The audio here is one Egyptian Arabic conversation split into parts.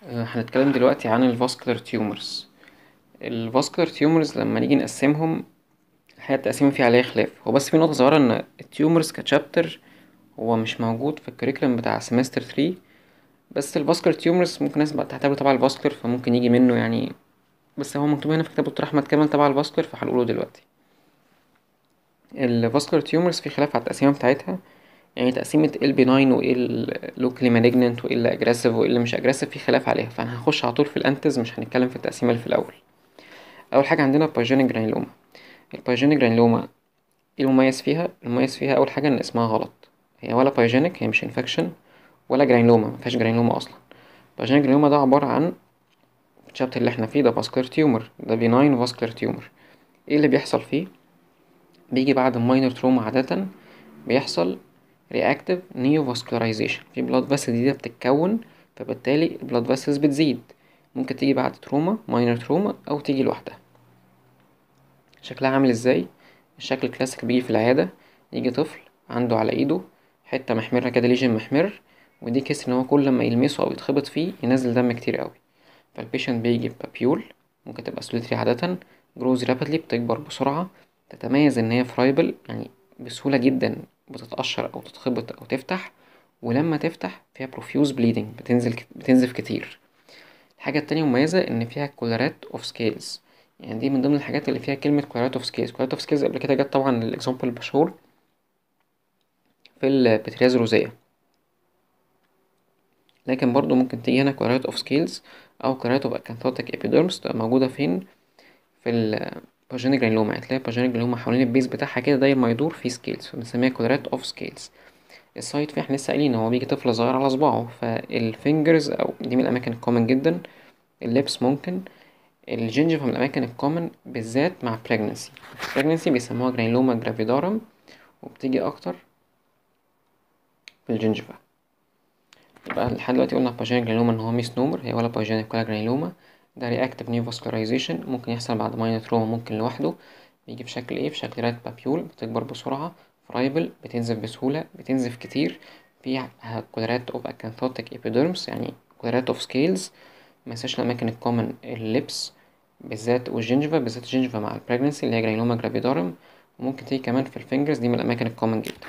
هنتكلم دلوقتي عن ال vascular tumors ال vascular tumors لما نيجي نقسمهم الحقيقة التقسيمة فيه عليها خلاف هو بس فيه نقطة صغيرة ان ال tumors ك chapter هو مش موجود في ال curriculum بتاع semester three بس ال vascular tumors ممكن ناس تعتبره تبع ال vascular فممكن يجي منه يعني بس هو مكتوب هنا في كتاب دكتور أحمد كامل تبع ال vascular فهنقوله دلوقتي ال vascular tumors فيه خلاف على التقسيمة بتاعتها يعني تقسيمة ايه ال benign وايه ال locally malignant وايه اللي aggressive وايه اللي مش aggressive فيه خلاف عليها فاحنا هنخش على طول في الانتز مش هنتكلم في التقسيمة اللي في الأول أول حاجة عندنا pyogenic granuloma ال pyogenic granuloma ايه المميز فيها المميز فيها أول حاجة إن اسمها غلط هي ولا pyogenic هي مش infection ولا granuloma مفيهاش granuloma أصلا pyogenic granuloma ده عبارة عن الشابتر اللي احنا فيه ده vascular tumor ده benign vascular tumor ايه اللي بيحصل فيه بيجي بعد minor trauma عادة بيحصل reactive neovascularization في blood vessel جديدة بتتكون فبالتالي blood vessels بتزيد ممكن تيجي بعد تروما minor trauma أو تيجي لوحدها شكلها عامل ازاي الشكل الكلاسيك بيجي في العيادة يجي طفل عنده على ايده حتة محمرة كده ليجن محمر ودي كيس ان هو كل ما يلمسه او يتخبط فيه ينزل دم كتير قوي فالبيشنت بيجي ببابيول ممكن تبقى سوليتري عادة جروز رابيدلي بتكبر بسرعة تتميز ان هي فرايبل يعني بسهولة جدا بتتقشر او تتخبط او تفتح ولما تفتح فيها بروفيوز بليدنج بتنزل بتنزف كتير الحاجة التانية مميزة ان فيها كولارات اوف سكيلز يعني دي من ضمن الحاجات اللي فيها كلمة كولارات اوف سكيلز كولارات اوف سكيلز قبل كده جت طبعا الاكزامبل المشهور في البترياز روزية لكن برضو ممكن تيجي هنا كولارات اوف سكيلز او كولارات اوف اكانثوتيك ابيديرمس تبقى موجودة فين في ال باجينيك جرانيلوما يعني تلاقي باجينيك جرانيلوما حوالين البيز بتاعها كده داير ما يدور فيه سكيلز فبنسميها كولارات اوف سكيلز السايت فيه احنا لسه قايلين هو بيجي طفل صغير على صباعه فالفينجرز او دي من الاماكن الكومن جدا اللبس ممكن الجنجفة من الاماكن الكومن بالذات مع pregnancy pregnancy بيسموها جرانيلوما جرافيدارم وبتيجي اكتر في الجنجفة يبقى لحد دلوقتي قلنا باجينيك جرانيلوما ان هو ميس نومر هي ولا باجينيك ولا جرانيلوما ده reactive neovascularization ممكن يحصل بعد minor trauma ممكن لوحده بيجي في شكل ايه في شكل رات بابيول بتكبر بسرعة فرايبل بتنزف بسهولة بتنزف كتير فيها كولارات اوف اكانثوتيك ابيديرمس يعني كولارات اوف سكيلز منساش الأماكن الكومن اللبس بالذات والجنجفة بالذات الجنجفة مع البريجنسي اللي هي جرانيلوما جرافيدارم وممكن تيجي كمان في الفينجرز دي من الأماكن الكومن جدا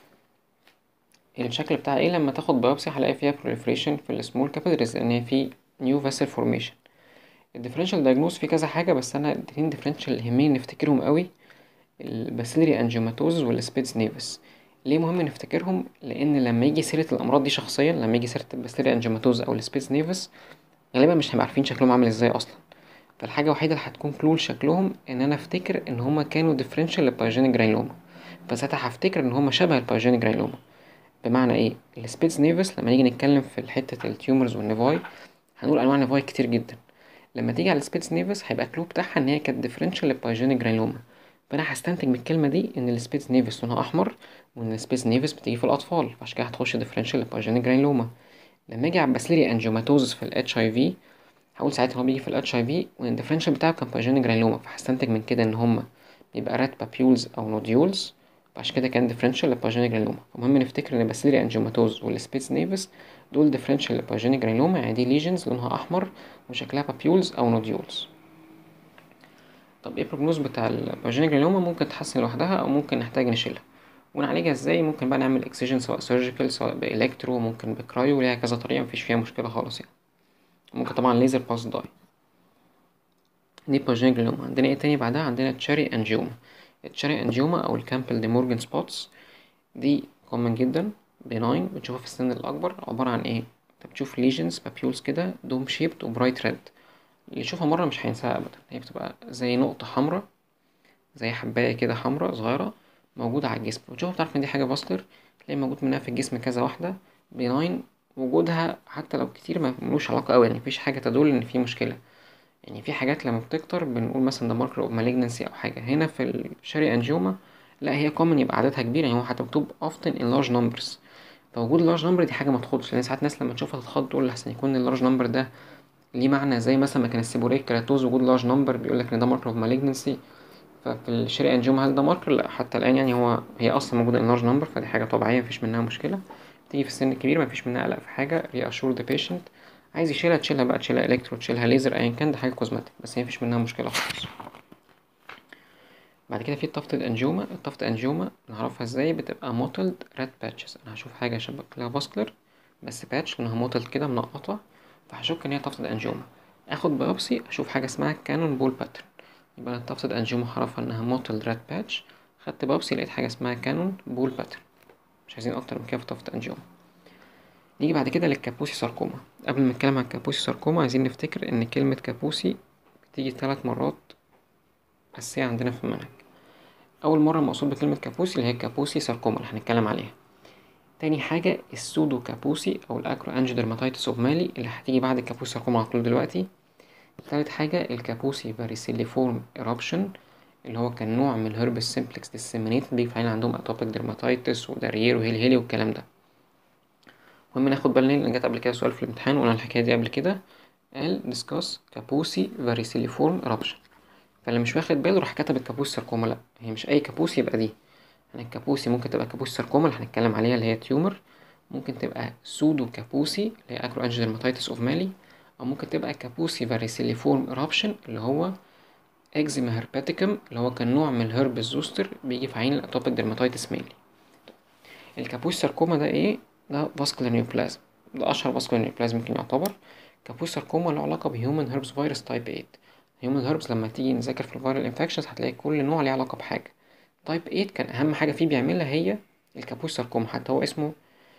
الشكل بتاعها ايه لما تاخد بايوبسي هلاقي فيها proliferation في السمول كابيلاريز لأن هي في نيو فاسل فورميشن الديفرنشال دايجنوز في كذا حاجة بس أنا الاتنين ديفرنشال اللي يهمني نفتكرهم قوي الباسيلري انجيوماتوز والسبيتس نيفس ليه مهم نفتكرهم لأن لما يجي سيرة الأمراض دي شخصيا لما يجي سيرة الباسيلري انجيوماتوز أو السبيتس نيفس غالبا مش هنبقى عارفين شكلهم عامل ازاي أصلا فالحاجة الوحيدة اللي هتكون كلو لشكلهم إن أنا أفتكر إن هما كانوا ديفرنشال للبايجينيك جرانيلوما فساعتها هفتكر إن هما شبه البايجينيك جرانيلوما بمعنى ايه السبيتس نيفس لما نيجي نتكلم في حتة التيومرز والنيفاي هنقول أنواع نيفاي كتير جدا لما تيجي على السبيتس نيفس هيبقى كلو بتاعها ان هي كانت ديفرنشال للبايجينيك جرانيلوما فانا هستنتج من الكلمه دي ان السبيتس نيفس لونها احمر وان السبيتس نيفس بتيجي في الاطفال فعشان كده هتخش ديفرنشال للبايجينيك جرانيلوما لما اجي على الباسيلري انجيوماتوزس في الاتش اي في هقول ساعتها هو بيجي في الاتش اي في وان الديفرنشال بتاعه كان بايجينيك جرانيلوما فهستنتج من كده ان هما بيبقى رات بابيولز او نوديولز فعشان كده كان ديفرنشال للبايجينيك جرانيلوما فمهم نفتكر ان الباسيلري انجيوماتوز والسبيتس نيفس دول ديفرنشال للبايجينيك جرانيلوما يعني دي ليجنز لونها احمر وشكلها بابيولز او نوديولز طب ايه البروجنوز بتاع البايجينيك جرانيلوما ممكن تتحسن لوحدها او ممكن نحتاج نشيلها ونعالجها ازاي ممكن بقى نعمل اكسجين سواء سيرجيكال سواء بالكترو ممكن بكرايو ليها كذا طريقه مفيش فيها مشكله خالص يعني ممكن طبعا ليزر باس داي دي بايجينيك جرانيلوما عندنا ايه تاني بعدها عندنا تشاري انجيوما التشاري انجيوما او الكامبل دي مورجان سبوتس دي كومن جدا بناين بنشوفها في السن الاكبر عباره عن ايه انت بتشوف ليجنز بابيولز كده دوم شيبت وبرايت ريد اللي يشوفها مرة مش هينساها أبدا هي بتبقى زي نقطة حمرا زي حباية كده حمرا صغيرة موجودة على الجسم بتشوفها بتعرف إن دي حاجة باستر تلاقي موجود منها في الجسم كذا واحدة بناين وجودها حتى لو كتير ملوش علاقة أوي يعني مفيش حاجة تدل إن في مشكلة يعني في حاجات لما بتكتر بنقول مثلا ده ماركر أوف مالجنسي أو حاجة هنا في الشاري أنجيوما لا هي كومن يبقى عددها كبير يعني هو حتى مكتوب often in large numbers فوجود اللارج نمبر دي حاجه ما تخضش لان ساعات ناس لما تشوفها تتخض تقول احسن يكون اللارج نمبر ده ليه معنى زي مثلا ما كان السيبوريك كراتوز وجود لارج نمبر بيقول لك ان ده ماركر اوف مالجنسي ففي الشري انجيوم هل ده ماركر لا حتى الان يعني هو هي اصلا موجوده ان لارج نمبر فدي حاجه طبيعيه مفيش منها مشكله تيجي في السن الكبير مفيش منها قلق في حاجه reassure the patient عايز يشيلها تشيلها بقى تشيلها الكترو تشيلها ليزر ايا كان ده حاجه كوزماتيك بس هي مفيش منها مشكله خالص بعد كده في التفتد انجوما التفتد انجوما نعرفها ازاي بتبقى موتلد ريد باتشز انا هشوف حاجه شبه لها باسكلر بس باتش لونها موتلد كده منقطه فهشك ان هي تفتد انجوما اخد بايوبسي اشوف حاجه اسمها كانون بول باترن يبقى انا التفتد انجوما هعرفها انها موتلد ريد باتش خدت بايوبسي لقيت حاجه اسمها كانون بول باترن مش عايزين اكتر من كده في تفتد انجوما نيجي بعد كده للكابوسي ساركوما قبل ما نتكلم عن الكابوسي ساركوما عايزين نفتكر ان كلمه كابوسي بتيجي ثلاث مرات أساسية عندنا في المنهج أول مرة مقصود بكلمة كابوسي اللي هي كابوسي ساركوما اللي هنتكلم عليها تاني حاجة السودو كابوسي أو الأكرو أنجيودرماتيتس أوف مالي اللي هتيجي بعد الكابوسي ساركوما على طول دلوقتي تالت حاجة الكابوسي فاريسيليفورم إرابشن اللي هو كان نوع من الهربس سيمبلكس ديسيمينيت بيجي في عندهم أتوبيك درماتيتس ودارير وهيلي هيلي والكلام ده المهم ناخد بالنا لأن جت قبل كده سؤال في الامتحان وقلنا الحكاية دي قبل كده قال ديسكاس كابوسي فاريسيليفورم إرابشن فاللي مش واخد باله راح كتب الكابوس ساركوما لا هي مش اي كابوس يبقى دي يعني الكابوسي ممكن تبقى كابوس ساركوما اللي هنتكلم عليها اللي هي تيومر ممكن تبقى سودو كابوسي اللي هي اكرو انجيودرماتيتس اوف مالي او ممكن تبقى كابوسي فاريسيليفورم ايرابشن اللي هو اكزيما هرباتيكم اللي هو كان نوع من الهرب زوستر بيجي في عين الاتوبيك درماتيتس مالي الكابوس ساركوما ده ايه ده فاسكولار نيوبلازم ده اشهر فاسكولار نيوبلازم ممكن يعتبر كابوس ساركوما له علاقه بهيومن هربس فيروس تايب 8 هيومن هربس لما تيجي نذاكر في الفيرال انفكشنز هتلاقي كل نوع ليه علاقه بحاجه تايب 8 كان اهم حاجه فيه بيعملها هي الكابوس ساركوما حتى هو اسمه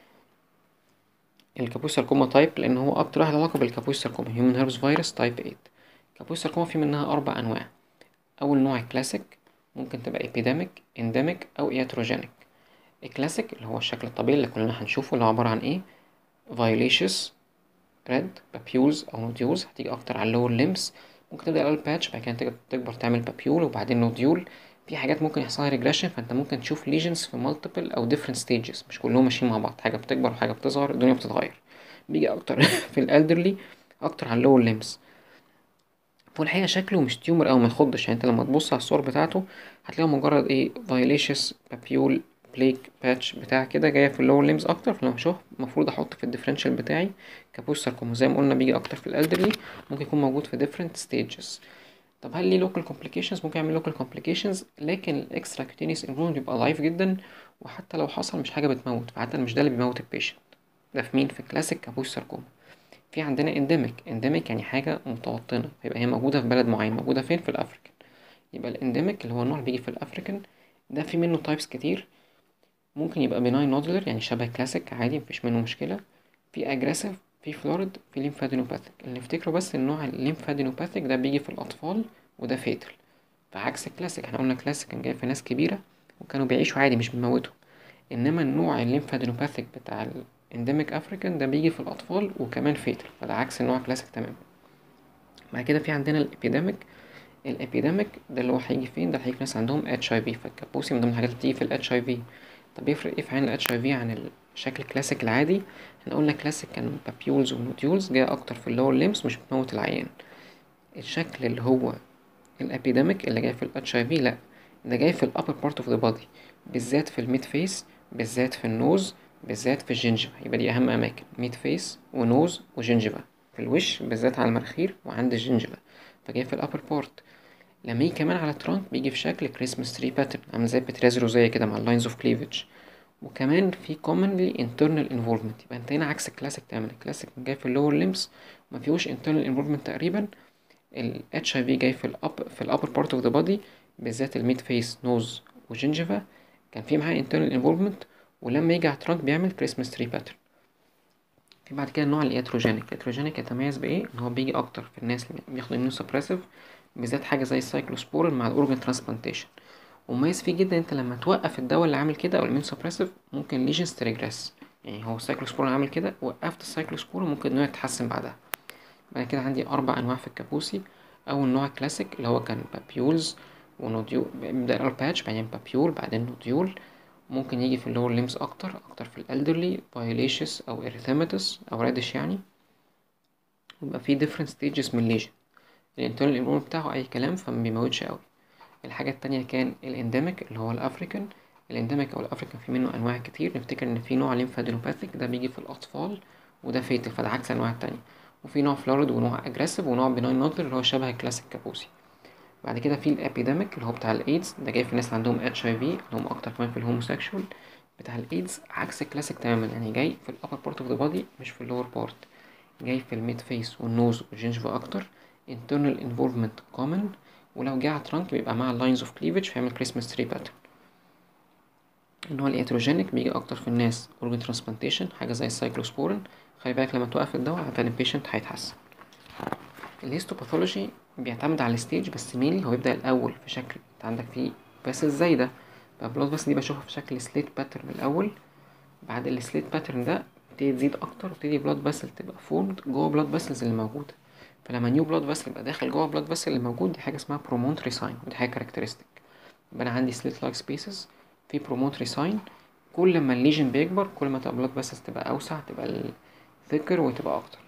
الكابوس ساركوما تايب لان هو اكتر واحد علاقه بالكابوس ساركوما هيومن هربس فيروس تايب 8 الكابوس ساركوما في منها اربع انواع اول نوع كلاسيك ممكن تبقى ابيديميك انديميك او اياتروجينيك الكلاسيك اللي هو الشكل الطبيعي اللي كلنا هنشوفه اللي هو عباره عن ايه فايوليشس ريد بابيولز او نوديولز هتيجي اكتر على اللور ليمس ممكن تبدا الاول باتش بعد كده تكبر تعمل بابيول وبعدين نوديول في حاجات ممكن يحصلها ريجريشن فانت ممكن تشوف ليجنز في مالتيبل او ديفرنت ستيجز مش كلهم ماشيين مع بعض حاجه بتكبر وحاجه بتصغر الدنيا بتتغير بيجي اكتر في الالدرلي اكتر على اللور ليمز والحقيقه شكله مش تيومر او ما يخضش يعني انت لما تبص على الصور بتاعته هتلاقيه مجرد ايه فايليشس بابيول بليك باتش بتاع كده جايه في اللور ليمز اكتر فلما اشوف المفروض احط في الديفرنشال بتاعي كابوس ساركوما زي ما قلنا بيجي اكتر في الالدرلي ممكن يكون موجود في different stages طب هل ليه local complications ممكن يعمل local complications لكن الاكسترا كوتينيوس انفلونس بيبقى لايف جدا وحتى لو حصل مش حاجه بتموت فعادة مش ده اللي بيموت البيشنت ده في مين في كلاسيك كابوس ساركوما في عندنا انديميك انديميك يعني حاجه متوطنه يبقى هي موجوده في بلد معين موجوده فين في الافريكان يبقى الانديميك اللي هو النوع اللي بيجي في الافريكان ده في منه تايبس كتير ممكن يبقى بناين نودولر يعني شبه كلاسيك عادي مفيش منه مشكله في اجريسيف في فلوريد في ليمفادينوباثيك اللي نفتكره بس النوع الليمفادينوباثيك ده بيجي في الاطفال وده فيتل فعكس الكلاسيك احنا قلنا كلاسيك كان جاي في ناس كبيره وكانوا بيعيشوا عادي مش بيموتوا انما النوع الليمفادينوباثيك بتاع الانديميك افريكان ده بيجي في الاطفال وكمان فيتل فده عكس النوع كلاسيك تماما بعد كده في عندنا الابيديميك الابيديميك ده اللي هو هيجي فين ده هيجي في ناس عندهم اتش اي في فالكابوسي من ضمن الحاجات اللي بتيجي في الاتش اي في طب يفرق ايه في عين الاتش اي في عن الشكل الكلاسيك العادي احنا قلنا كلاسيك كان بابيولز ونوديولز جاي اكتر في اللور ليمس مش بتموت العيان الشكل اللي هو الابيديميك اللي جاي في الاتش اي في لا ده جاي في الابر بارت اوف ذا بادي بالذات في الميد فيس بالذات في النوز بالذات في الجنجفا يبقى دي اهم اماكن ميد فيس ونوز وجنجفا في الوش بالذات على المناخير وعند الجنجفا فجاي في الابر بارت لما يجي كمان على الترانك بيجي في شكل كريسماس تري باترن عامل زي بتراز روزية كده مع اللاينز اوف كليفج وكمان في commonly internal involvement يبقى انت هنا عكس الكلاسيك تماما الكلاسيك جاي في اللور ليمز ما فيهوش internal involvement تقريبا ال HIV جاي في الأب في الأبر بارت اوف ذا بادي بالذات الميد فيس نوز وجنجفا كان في معاه internal involvement ولما يجي على الترانك بيعمل كريسماس تري باترن في بعد كده النوع الياتروجينيك الياتروجينيك يتميز بايه ان هو بيجي اكتر في الناس اللي بياخدوا امينو سبريسيف بالذات حاجه زي السايكلوسبورين مع الاورجن ترانسبلانتيشن ومميز فيه جدا انت لما توقف الدواء اللي عامل كده او الامينو سبريسيف ممكن ليجنز تريجريس يعني هو السايكلوسبورين عامل كده وقفت السايكلوسبورين ممكن انه يتحسن بعدها بعد كده عندي اربع انواع في الكابوسي اول نوع كلاسيك اللي هو كان بابيولز ونوديول بيبدا الاول باتش بعدين بابيول بعدين نوديول ممكن يجي في اللور ليمز اكتر اكتر في الالدرلي فايليشس او اريثيماتس او رادش يعني ويبقى في different stages من الليجن الانترنال انفورم بتاعه اي كلام فما بيموتش قوي الحاجة التانية كان الانديميك اللي هو الافريكان الانديميك او الافريكان في منه انواع كتير نفتكر ان في نوع ليمفادينوباثيك ده بيجي في الاطفال وده فيتل فده عكس الانواع التانية وفي نوع فلوريد ونوع اجريسيف ونوع بناين نودلر اللي هو شبه الكلاسيك كابوسي بعد كده في الابيديميك اللي هو بتاع الايدز ده جاي في الناس اللي عندهم اتش اي في اللي هم اكتر كمان في الهوموسيكشوال بتاع الايدز عكس الكلاسيك تماما يعني جاي في الابر بارت اوف ذا بودي مش في اللور بارت جاي في الميد فيس والنوز والجنجفا اكتر internal involvement common ولو جه على الترانك بيبقى مع lines of cleavage فيعمل كريسماس تري باترن النوع الاتروجينيك بيجي اكتر في الناس organ transplantation حاجه زي السايكلوسبورين خلي بالك لما توقف الدواء عشان البيشنت هيتحسن الهيستوباثولوجي بيعتمد على الستيج بس مينلي هو يبدأ الأول في شكل انت عندك فيه فاسل زايدة فبلاد بس دي بشوفها في شكل سليت باترن الأول بعد السليت باترن ده تبتدي تزيد أكتر وتبتدي بلاد باسل تبقى فورمد جوه بلاد باسلز اللي موجودة فلما نيو بلاد باسل يبقى داخل جوه بلاد باسل اللي موجود دي حاجة اسمها برومونتري ساين ودي حاجة كاركترستيك يبقى أنا عندي سليت لايك سبيسز في برومونتري ساين كل ما الليجن بيكبر كل ما تبقى بلاد باسلز تبقى أوسع تبقى ثيكر وتبقى أكتر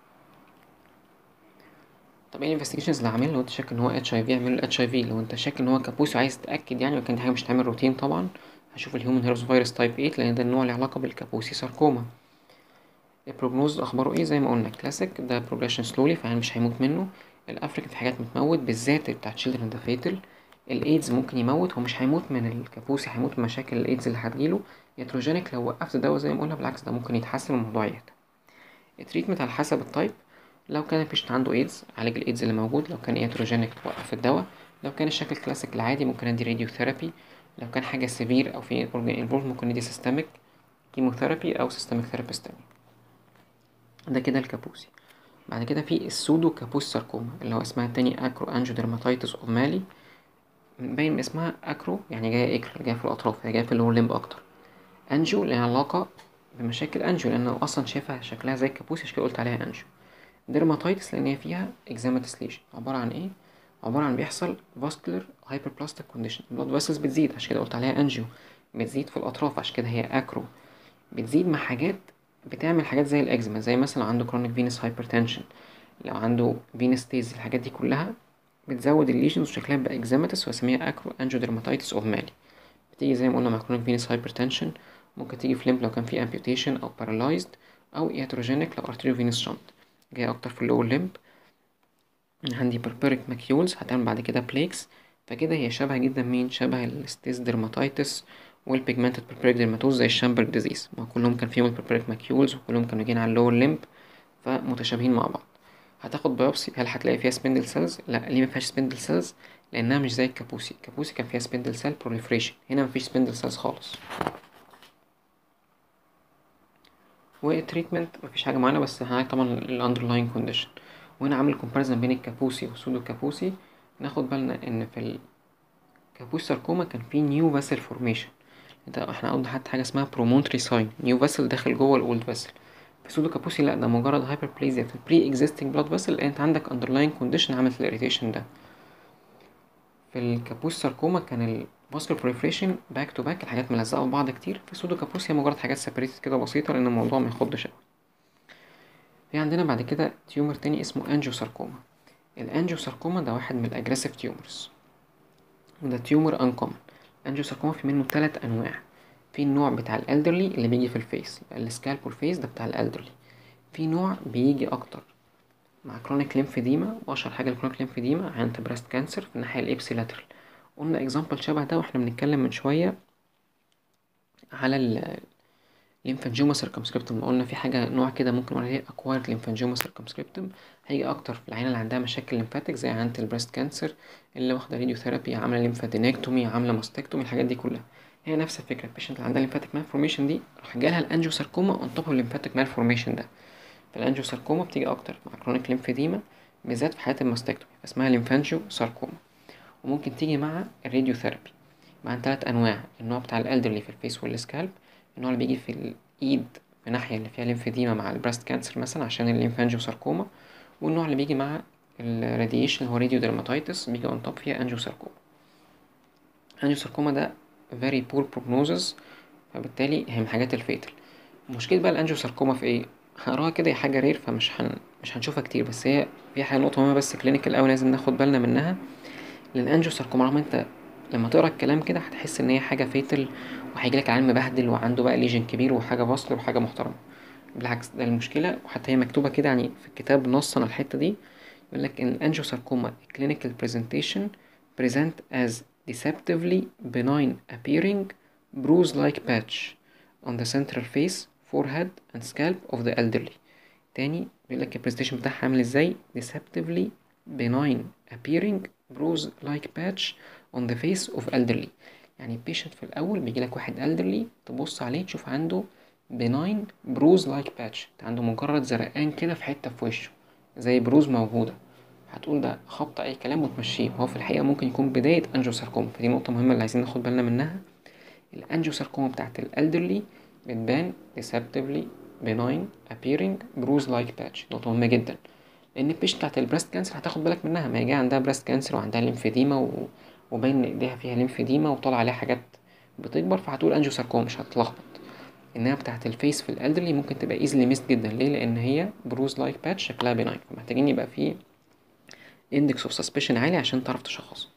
طب ايه الانفستيجيشنز اللي هعملها لو انت شاك ان هو اتش اي في اعمل اتش اي في لو انت شاك ان هو كابوس وعايز تتاكد يعني وكان دي حاجه مش هتعمل روتين طبعا هشوف الهيومن هيربس فيروس تايب 8 لان ده النوع اللي علاقه بالكابوسي ساركوما البروجنوز اخباره ايه زي ما قلنا كلاسيك ده بروجريشن سلولي فيعني مش هيموت منه الافريكان في حاجات بتموت بالذات بتاع تشيلدرن ده فيتل الايدز ممكن يموت هو مش هيموت من الكابوسي هيموت من مشاكل الايدز اللي هتجيله يتروجينيك لو وقفت الدواء زي ما قلنا بالعكس ده ممكن يتحسن الموضوع يهدى التريتمنت على حسب التايب لو كان البيشنت عنده ايدز عالج الايدز اللي موجود لو كان اتروجينيك توقف الدواء لو كان الشكل كلاسيك العادي ممكن ادي راديو ثيرابي لو كان حاجه سيفير او في اورجان انفولف ممكن ندي سيستميك كيموثيرابي او سيستميك ثيرابيست تاني ده كده الكابوسي بعد كده في السودو كابوس ساركوما اللي هو اسمها التاني اكرو انجيودرماتيتس اوف مالي باين من اسمها اكرو يعني جايه اكر جايه في الاطراف هي جايه في اللور ليمب اكتر انجيو لها علاقه بمشاكل انجيو لانه اصلا شايفها شكلها زي الكابوس عشان كده قلت عليها انجيو ديرماتايتس لان هي فيها اكزاماتس ليجن عباره عن ايه عباره عن بيحصل فاسكولار هايبربلاستيك كونديشن البلاد فيسلز بتزيد عشان كده قلت عليها انجيو بتزيد في الاطراف عشان كده هي اكرو بتزيد مع حاجات بتعمل حاجات زي الاكزيما زي مثلا عنده كرونيك فينس هايبرتنشن لو عنده فينس تيز الحاجات دي كلها بتزود الليجنز وشكلها بقى اكزاماتس واسميها اكرو انجيودرماتيتس اوف مالي بتيجي زي ما قلنا مع كرونيك فينس هايبرتنشن ممكن تيجي في ليمب لو كان في امبيوتيشن او بارالايزد او ياتروجينيك لو ارتيريو فينس شنط جاي اكتر في اللور ليمب عندي بربريك ماكيولز هتعمل بعد كده بليكس فكده هي شبه جدا مين شبه الستيز ديرماتيتس والبيجمنتد بربريك ديرماتوز زي الشامبرج ديزيز ما كلهم كان فيهم البربريك ماكيولز وكلهم كانوا جايين على اللور ليمب فمتشابهين مع بعض هتاخد بايوبسي هل هتلاقي فيها سبندل سيلز لا ليه ما فيهاش سبندل سيلز لانها مش زي الكابوسي الكابوسي كان فيها سبندل سيل بروليفريشن هنا مفيش سبندل سيلز خالص والتريتمنت مفيش حاجه معينه بس هنعالج طبعا الاندرلاين كونديشن وهنا عامل كومباريزن بين الكابوسي والسودو كابوسي ناخد بالنا ان في الكابوس ساركوما كان في نيو فاسل فورميشن انت احنا قلنا حتى حاجه اسمها برومونتري ساين نيو فاسل داخل جوه الاولد فاسل في السودو كابوسي لا ده مجرد هايبربليزيا في البري اكزيستنج بلاد فاسل انت عندك اندرلاين كونديشن عملت الاريتيشن ده في الكابوس ساركوما كان الفاسكولار بريفريشن باك تو باك الحاجات ملزقه في بعض كتير في السودو كابوس هي مجرد حاجات سيبريتد كده بسيطه لان الموضوع ما يخضش قوي في عندنا بعد كده تيومر تاني اسمه انجيو ساركوما الانجيو ساركوما ده واحد من الاجريسيف تيومرز وده تيومر انكومن انجيو ساركوما في منه تلات انواع في النوع بتاع الالدرلي اللي بيجي في الفيس يبقى السكالب والفيس ده بتاع الالدرلي في نوع بيجي اكتر مع كرونيك ليمفيديما واشهر حاجه الكرونيك ليمفيديما عند بريست كانسر في الناحيه الابسيلاترال قلنا اكزامبل شبه ده واحنا بنتكلم من شويه على ال ليمفانجيوما سيركمسكريبتوم قلنا في حاجه نوع كده ممكن نقول عليه اكوايرد ليمفانجيوما سيركمسكريبتوم هيجي اكتر في العينه اللي عندها مشاكل ليمفاتيك زي عينه البريست كانسر اللي واخده راديوثيرابي عامله ليمفادينكتومي عامله ماستكتومي الحاجات دي كلها هي نفس الفكره البيشنت اللي عندها ليمفاتيك مالفورميشن دي راح جالها الانجيو ساركوما اون توب الليمفاتيك مالفورميشن ده فالانجيو ساركوما بتيجي اكتر مع كرونيك ليمفيديما بالذات في حالات الماستكتومي اسمها ليمفانجيو ساركوما وممكن تيجي مع الراديوثيرابي مع ثلاث انواع النوع بتاع الالدرلي في الفيس والسكالب النوع اللي بيجي في الايد في الناحيه اللي فيها ليمفيديما مع البريست كانسر مثلا عشان الليمفانجيو ساركوما والنوع اللي بيجي مع الراديشن هو راديو ديرماتيتس بيجي اون توب فيها انجيو ساركوما انجيو ساركوما ده very poor prognosis فبالتالي هي من حاجات الفيتل مشكلة بقى الانجيو ساركوما في ايه هقراها كده هي حاجة رير فمش هن... مش هنشوفها كتير بس هي في حاجة نقطة مهمة بس كلينيكال أوي لازم ناخد بالنا منها لأن الانجيو ساركوما رغم انت لما تقرا الكلام كده هتحس ان هي حاجة فيتل وهيجيلك عيل مبهدل وعنده بقى ليجن كبير وحاجة باصل وحاجة محترمة بالعكس ده المشكلة وحتى هي مكتوبة كده يعني في الكتاب نصا على الحتة دي يقولك إن الأنجيوساركوما clinical presentation present as deceptively benign appearing bruise-like patch on the central face, forehead and scalp of the elderly تاني بيقولك البرزنتيشن بتاعها عامل ازاي deceptively benign appearing bruise-like patch on the face of elderly يعني البيشنت في الأول بيجيلك واحد elderly تبص عليه تشوف عنده benign bruise like patch عنده مجرد زرقان كده في حتة في وشه زي بروز موجودة هتقول ده خبط أي كلام وتمشيه هو في الحقيقة ممكن يكون بداية أنجيوساركوما فدي نقطة مهمة اللي عايزين ناخد بالنا منها الأنجيوساركوما بتاعت الألدرلي بتبان deceptively benign appearing bruise like patch نقطة مهمة جدا لأن البيشنت بتاعت البريست كانسر هتاخد بالك منها ما هي جاية عندها بريست كانسر وعندها ليمفيديما و... وباين إن إيديها فيها ليمفيديما وطالع عليها حاجات بتكبر فهتقول أنجيوساركوما مش هتتلخبط انها بتاعت الفيس في الالدرلي ممكن تبقى ايزلي ميست جدا ليه لان هي بروز لايك باتش شكلها بناين فمحتاجين يبقى فيه اندكس اوف سسبشن عالي عشان تعرف تشخص